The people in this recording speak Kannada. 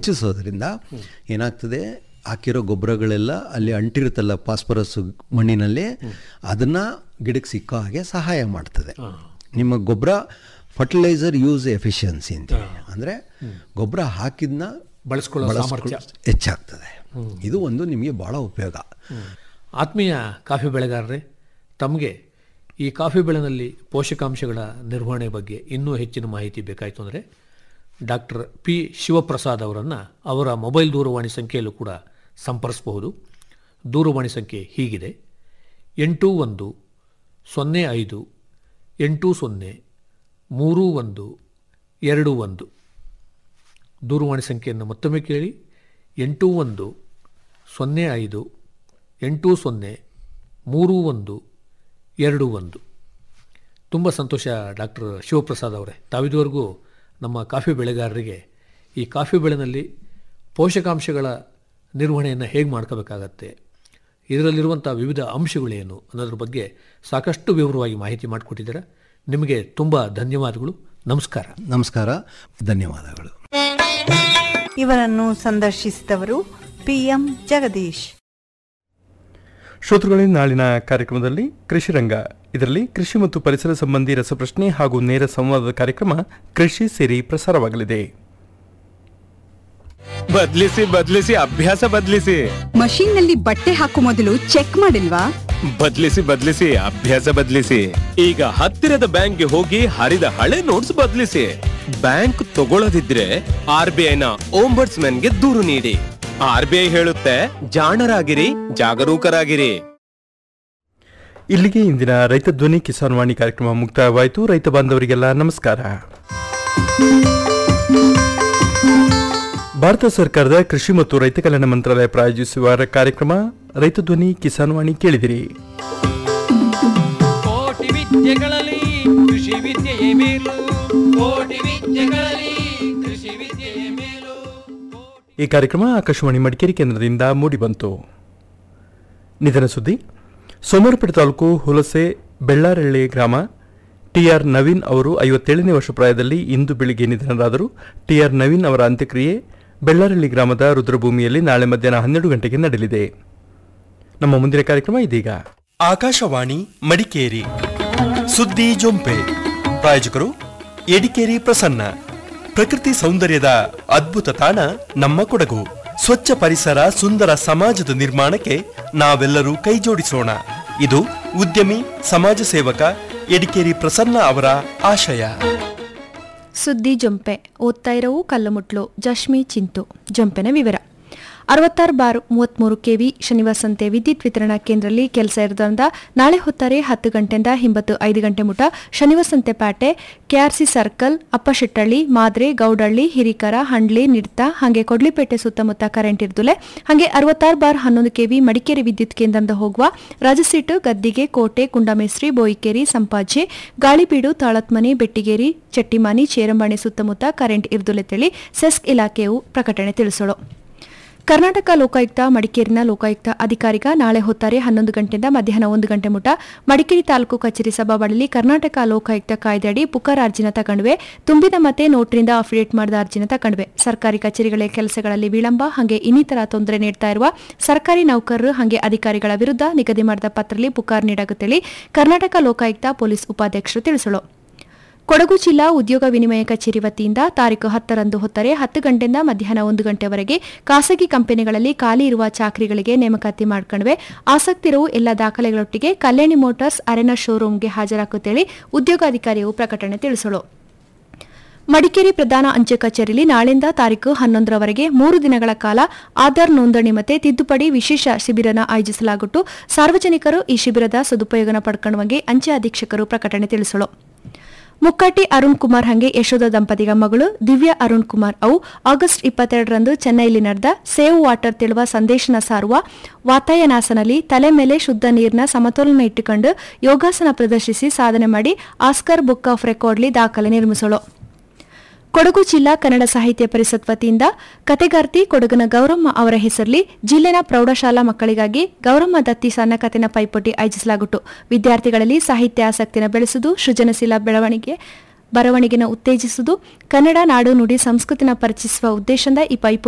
ಹೆಚ್ಚಿಸೋದ್ರಿಂದ ಏನಾಗ್ತದೆ ಹಾಕಿರೋ ಗೊಬ್ಬರಗಳೆಲ್ಲ ಅಲ್ಲಿ ಅಂಟಿರುತ್ತಲ್ಲ ಫಾಸ್ಫರಸ್ ಮಣ್ಣಿನಲ್ಲಿ ಅದನ್ನು ಗಿಡಕ್ಕೆ ಸಿಕ್ಕೋ ಹಾಗೆ ಸಹಾಯ ಮಾಡ್ತದೆ ನಿಮ್ಮ ಗೊಬ್ಬರ ಫರ್ಟಿಲೈಸರ್ ಯೂಸ್ ಎಫಿಷಿಯನ್ಸಿ ಅಂತ ಅಂದರೆ ಗೊಬ್ಬರ ಹಾಕಿದ್ನ ಬಳಸ್ಕೊಳ್ಳೋ ಸಾಮರ್ಥ್ಯ ಹೆಚ್ಚಾಗ್ತದೆ ಇದು ಒಂದು ನಿಮಗೆ ಭಾಳ ಉಪಯೋಗ ಆತ್ಮೀಯ ಕಾಫಿ ಬೆಳೆಗಾರರೇ ತಮಗೆ ಈ ಕಾಫಿ ಬೆಳೆನಲ್ಲಿ ಪೋಷಕಾಂಶಗಳ ನಿರ್ವಹಣೆ ಬಗ್ಗೆ ಇನ್ನೂ ಹೆಚ್ಚಿನ ಮಾಹಿತಿ ಬೇಕಾಯಿತು ಅಂದರೆ ಡಾಕ್ಟರ್ ಪಿ ಶಿವಪ್ರಸಾದ್ ಅವರನ್ನು ಅವರ ಮೊಬೈಲ್ ದೂರವಾಣಿ ಸಂಖ್ಯೆಯಲ್ಲೂ ಕೂಡ ಸಂಪರ್ಕಿಸಬಹುದು ದೂರವಾಣಿ ಸಂಖ್ಯೆ ಹೀಗಿದೆ ಎಂಟು ಒಂದು ಸೊನ್ನೆ ಐದು ಎಂಟು ಸೊನ್ನೆ ಮೂರು ಒಂದು ಎರಡು ಒಂದು ದೂರವಾಣಿ ಸಂಖ್ಯೆಯನ್ನು ಮತ್ತೊಮ್ಮೆ ಕೇಳಿ ಎಂಟು ಒಂದು ಸೊನ್ನೆ ಐದು ಎಂಟು ಸೊನ್ನೆ ಮೂರು ಒಂದು ಎರಡು ಒಂದು ತುಂಬ ಸಂತೋಷ ಡಾಕ್ಟರ್ ಶಿವಪ್ರಸಾದ್ ಅವರೇ ತಾವಿದುವರೆಗೂ ನಮ್ಮ ಕಾಫಿ ಬೆಳೆಗಾರರಿಗೆ ಈ ಕಾಫಿ ಬೆಳೆನಲ್ಲಿ ಪೋಷಕಾಂಶಗಳ ನಿರ್ವಹಣೆಯನ್ನು ಹೇಗೆ ಮಾಡ್ಕೋಬೇಕಾಗತ್ತೆ ಇದರಲ್ಲಿರುವಂಥ ವಿವಿಧ ಅಂಶಗಳೇನು ಅನ್ನೋದ್ರ ಬಗ್ಗೆ ಸಾಕಷ್ಟು ವಿವರವಾಗಿ ಮಾಹಿತಿ ಮಾಡಿಕೊಟ್ಟಿದ್ದೀರಾ ನಿಮಗೆ ತುಂಬ ಧನ್ಯವಾದಗಳು ನಮಸ್ಕಾರ ನಮಸ್ಕಾರ ಧನ್ಯವಾದಗಳು ಇವರನ್ನು ಸಂದರ್ಶಿಸಿದವರು ಪಿಎಂ ಜಗದೀಶ್ ಶ್ರೋತೃಗಳೇ ನಾಳಿನ ಕಾರ್ಯಕ್ರಮದಲ್ಲಿ ಕೃಷಿ ರಂಗ ಇದರಲ್ಲಿ ಕೃಷಿ ಮತ್ತು ಪರಿಸರ ಸಂಬಂಧಿ ರಸಪ್ರಶ್ನೆ ಹಾಗೂ ನೇರ ಸಂವಾದದ ಕಾರ್ಯಕ್ರಮ ಕೃಷಿ ಸೇರಿ ಪ್ರಸಾರವಾಗಲಿದೆ ಬದ್ಲಿಸಿ ಬದ್ಲಿಸಿ ಅಭ್ಯಾಸ ಬದ್ಲಿಸಿ ಮಷೀನ್ ನಲ್ಲಿ ಬಟ್ಟೆ ಹಾಕೋ ಮೊದಲು ಚೆಕ್ ಮಾಡಿಲ್ವಾ ಬದ್ಲಿಸಿ ಬದ್ಲಿಸಿ ಅಭ್ಯಾಸ ಬದ್ಲಿಸಿ ಈಗ ಹತ್ತಿರದ ಬ್ಯಾಂಕ್ಗೆ ಹೋಗಿ ಹರಿದ ಹಳೆ ನೋಟ್ಸ್ ಬದ್ಲಿಸಿ ಬ್ಯಾಂಕ್ ತಗೊಳ್ಳದಿದ್ರೆ ಆರ್ ಬಿ ಐನ ಗೆ ದೂರು ನೀಡಿ ಆರ್ ಬಿ ಐ ಹೇಳುತ್ತೆ ಜಾಣರಾಗಿರಿ ಜಾಗರೂಕರಾಗಿರಿ ಇಲ್ಲಿಗೆ ಇಂದಿನ ರೈತ ಧ್ವನಿ ಕಿಸಾನ್ ವಾಣಿ ಕಾರ್ಯಕ್ರಮ ಮುಕ್ತಾಯವಾಯಿತು ರೈತ ಬಾಂಧವರಿಗೆಲ್ಲ ನಮಸ್ಕಾರ ಭಾರತ ಸರ್ಕಾರದ ಕೃಷಿ ಮತ್ತು ರೈತ ಕಲ್ಯಾಣ ಮಂತ್ರಾಲಯ ಪ್ರಾಯೋಜಿಸುವ ಕಾರ್ಯಕ್ರಮ ರೈತ ಧ್ವನಿ ಕಿಸಾನ್ ವಾಣಿ ಕೇಳಿದಿರಿ ಕೋಟಿ ವಿದ್ಯೆಗಳಲ್ಲಿ ಕೃಷಿ ವಿದ್ಯೆಯೇ ಮೇಲು ಕೋಟಿ ವಿದ್ಯೆಗಳಲ್ಲಿ ಕೃಷಿ ವಿದ್ಯೆಯೇ ಮೇಲು ಈ ಕಾರ್ಯಕ್ರಮ ಆಕಾಶವಾಣಿ ಮಡಿಕೇರಿ ಕೇಂದ್ರದಿಂದ ಮೂಡಿಬಂತು ನಿಧನ ಸುದ್ದಿ ಸೋಮವಾರಪೇಟೆ ತಾಲೂಕು ಹುಲಸೆ ಬೆಳ್ಳಾರಳ್ಳಿ ಗ್ರಾಮ ಟಿಆರ್ ನವೀನ್ ಅವರು ಐವತ್ತೇಳನೇ ವರ್ಷ ಪ್ರಾಯದಲ್ಲಿ ಇಂದು ಬೆಳಿಗ್ಗೆ ನಿಧನರಾದರು ಟಿಆರ್ ನವೀನ್ ಅವರ ಅಂತ್ಯಕ್ರಿಯೆ ಬೆಳ್ಳಾರಳ್ಳಿ ಗ್ರಾಮದ ರುದ್ರಭೂಮಿಯಲ್ಲಿ ನಾಳೆ ಮಧ್ಯಾಹ್ನ ಹನ್ನೆರಡು ಗಂಟೆಗೆ ನಡೆಯಲಿದೆ ನಮ್ಮ ಮುಂದಿನ ಕಾರ್ಯಕ್ರಮ ಇದೀಗ ಆಕಾಶವಾಣಿ ಮಡಿಕೇರಿ ಸುದ್ದಿ ಜೊಂಪೆ ಪ್ರಾಯೋಜಕರು ಎಡಿಕೇರಿ ಪ್ರಸನ್ನ ಪ್ರಕೃತಿ ಸೌಂದರ್ಯದ ಅದ್ಭುತ ತಾಣ ನಮ್ಮ ಕೊಡಗು ಸ್ವಚ್ಛ ಪರಿಸರ ಸುಂದರ ಸಮಾಜದ ನಿರ್ಮಾಣಕ್ಕೆ ನಾವೆಲ್ಲರೂ ಕೈಜೋಡಿಸೋಣ ಇದು ಉದ್ಯಮಿ ಸಮಾಜ ಸೇವಕ ಎಡಿಕೇರಿ ಪ್ರಸನ್ನ ಅವರ ಆಶಯ ಸುದ್ದಿ ಜೊಂಪೆ ಓದ್ತಾ ಇರೋವು ಕಲ್ಲುಮುಟ್ಲು ಜಶ್ಮಿ ಚಿಂತು ಜೊಂಪೆನ ವಿವರ ಅರವತ್ತಾರು ಬಾರ್ ಮೂವತ್ಮೂರು ಕೆವಿ ಶನಿವಾರ ಸಂತೆ ವಿದ್ಯುತ್ ವಿತರಣಾ ಕೇಂದ್ರದಲ್ಲಿ ಕೆಲಸ ಇರೋದ್ರಿಂದ ನಾಳೆ ಹೊತ್ತಾರೆ ಹತ್ತು ಗಂಟೆಯಿಂದ ಹಿಂಬತ್ತು ಐದು ಗಂಟೆ ಮುಟ ಶನಿವಾರ ಸಂತೆ ಪ್ಯಾಟೆ ಕೆಆರ್ಸಿ ಸರ್ಕಲ್ ಅಪ್ಪಶೆಟ್ಟಳ್ಳಿ ಮಾದ್ರೆ ಗೌಡಳ್ಳಿ ಹಿರಿಕರ ಹಂಡ್ಲಿ ನಿಡ್ತ ಹಾಗೆ ಕೊಡ್ಲಿಪೇಟೆ ಸುತ್ತಮುತ್ತ ಕರೆಂಟ್ ಇರ್ದುಲೆ ಹಾಗೆ ಅರವತ್ತಾರು ಬಾರ್ ಹನ್ನೊಂದು ಕೆವಿ ಮಡಿಕೇರಿ ವಿದ್ಯುತ್ ಕೇಂದ್ರದಿಂದ ಹೋಗುವ ರಾಜಸೀಟು ಗದ್ದಿಗೆ ಕೋಟೆ ಕುಂಡಮೇಸ್ತ್ರಿ ಬೋಯಿಕೇರಿ ಸಂಪಾಜೆ ಗಾಳಿಬೀಡು ತಾಳತ್ಮನೆ ಬೆಟ್ಟಿಗೇರಿ ಚಟ್ಟಿಮಾನಿ ಚೇರಂಬಾಣೆ ಸುತ್ತಮುತ್ತ ಕರೆಂಟ್ ಇರ್ದುಲೆ ತಿಳಿ ಸೆಸ್ಕ್ ಇಲಾಖೆಯು ಪ್ರಕಟಣೆ ತಿಳಿಸೋಳು ಕರ್ನಾಟಕ ಲೋಕಾಯುಕ್ತ ಮಡಿಕೇರಿನ ಲೋಕಾಯುಕ್ತ ಅಧಿಕಾರಿಗ ನಾಳೆ ಹೊತ್ತಾರೆ ಹನ್ನೊಂದು ಗಂಟೆಯಿಂದ ಮಧ್ಯಾಹ್ನ ಒಂದು ಗಂಟೆ ಮುಟ ಮಡಿಕೇರಿ ತಾಲೂಕು ಕಚೇರಿ ಸಭಾಬಳಿಲಿ ಕರ್ನಾಟಕ ಲೋಕಾಯುಕ್ತ ಕಾಯ್ದೆಯಡಿ ಪುಕಾರ್ ಅರ್ಜಿನ ತಗೊಂಡ್ವೆ ತುಂಬಿದ ಮತ್ತೆ ನೋಟ್ರಿಂದ ಅಫಿಡೇಟ್ ಮಾಡಿದ ಅರ್ಜಿನ ತಗೊಂಡ್ವೆ ಸರ್ಕಾರಿ ಕಚೇರಿಗಳ ಕೆಲಸಗಳಲ್ಲಿ ವಿಳಂಬ ಹಾಗೆ ಇನ್ನಿತರ ತೊಂದರೆ ನೀಡ್ತಾ ಇರುವ ಸರ್ಕಾರಿ ನೌಕರರು ಹಾಗೆ ಅಧಿಕಾರಿಗಳ ವಿರುದ್ಧ ನಿಗದಿ ಮಾಡಿದ ಪತ್ರದಲ್ಲಿ ಪುಕಾರ್ ನೀಡಾಗುತ್ತೇಳಿ ಕರ್ನಾಟಕ ಲೋಕಾಯುಕ್ತ ಪೊಲೀಸ್ ಉಪಾಧ್ಯಕ್ಷರು ತಿಳಿಸಲು ಕೊಡಗು ಜಿಲ್ಲಾ ಉದ್ಯೋಗ ವಿನಿಮಯ ಕಚೇರಿ ವತಿಯಿಂದ ತಾರೀಕು ಹತ್ತರಂದು ಹೊತ್ತರೆ ಹತ್ತು ಗಂಟೆಯಿಂದ ಮಧ್ಯಾಹ್ನ ಒಂದು ಗಂಟೆವರೆಗೆ ಖಾಸಗಿ ಕಂಪನಿಗಳಲ್ಲಿ ಖಾಲಿ ಇರುವ ಚಾಕರಿಗಳಿಗೆ ನೇಮಕಾತಿ ಮಾಡ್ಕೊಂಡ್ವೆ ಆಸಕ್ತಿರುವ ಎಲ್ಲ ದಾಖಲೆಗಳೊಟ್ಟಿಗೆ ಕಲ್ಯಾಣಿ ಮೋಟಾರ್ಸ್ ಅರೆನಾ ಶೋರೂಮ್ಗೆ ಹಾಜರಾಗುತ್ತೇಳಿ ಉದ್ಯೋಗಾಧಿಕಾರಿಯು ಪ್ರಕಟಣೆ ತಿಳಿಸಲು ಮಡಿಕೇರಿ ಪ್ರಧಾನ ಅಂಚೆ ಕಚೇರಿಯಲ್ಲಿ ನಾಳೆಯಿಂದ ತಾರೀಕು ಹನ್ನೊಂದರವರೆಗೆ ಮೂರು ದಿನಗಳ ಕಾಲ ಆಧಾರ್ ನೋಂದಣಿ ಮತ್ತೆ ತಿದ್ದುಪಡಿ ವಿಶೇಷ ಶಿಬಿರನ ಆಯೋಜಿಸಲಾಗುಟ್ಟು ಸಾರ್ವಜನಿಕರು ಈ ಶಿಬಿರದ ಸದುಪಯೋಗನ ಪಡ್ಕೊಳ್ಳುವಂಗೆ ಅಂಚೆ ಅಧೀಕ್ಷಕರು ಪ್ರಕಟಣೆ ತಿಳಿಸಲು ಮುಕ್ಕಾಟಿ ಅರುಣ್ ಕುಮಾರ್ ಹಂಗೆ ಯಶೋಧ ದಂಪತಿಗ ಮಗಳು ದಿವ್ಯಾ ಅರುಣ್ ಕುಮಾರ್ ಅವು ಆಗಸ್ಟ್ ಇಪ್ಪತ್ತೆರಡರಂದು ಚೆನ್ನೈಯಲ್ಲಿ ನಡೆದ ಸೇವ್ ವಾಟರ್ ತಿಳುವ ಸಂದೇಶನ ಸಾರುವ ವಾತಾಯನಾಸನಲ್ಲಿ ತಲೆ ಮೇಲೆ ಶುದ್ಧ ನೀರಿನ ಸಮತೋಲನ ಇಟ್ಟುಕೊಂಡು ಯೋಗಾಸನ ಪ್ರದರ್ಶಿಸಿ ಸಾಧನೆ ಮಾಡಿ ಆಸ್ಕರ್ ಬುಕ್ ಆಫ್ ರೆಕಾರ್ಡ್ಲಿ ದಾಖಲೆ ನಿರ್ಮಿಸಲು ಕೊಡಗು ಜಿಲ್ಲಾ ಕನ್ನಡ ಸಾಹಿತ್ಯ ಪರಿಷತ್ ವತಿಯಿಂದ ಕತೆಗಾರ್ತಿ ಕೊಡಗಿನ ಗೌರಮ್ಮ ಅವರ ಹೆಸರಲ್ಲಿ ಜಿಲ್ಲೆನ ಪ್ರೌಢಶಾಲಾ ಮಕ್ಕಳಿಗಾಗಿ ಗೌರಮ್ಮ ದತ್ತಿ ಸಣ್ಣ ಕಥೆನ ಪೈಪೋಟಿ ಆಯೋಜಿಸಲಾಗುಟ್ಟು ವಿದ್ಯಾರ್ಥಿಗಳಲ್ಲಿ ಸಾಹಿತ್ಯ ಆಸಕ್ತಿನ ಬೆಳೆಸುವುದು ಸೃಜನಶೀಲ ಬೆಳವಣಿಗೆ ಬರವಣಿಗೆನ ಉತ್ತೇಜಿಸುವುದು ಕನ್ನಡ ನಾಡು ನುಡಿ ಸಂಸ್ಕೃತಿನ ಪರಿಚಯಿಸುವ ಉದ್ದೇಶದಿಂದ ಈ ಪೈಪೋಟಿ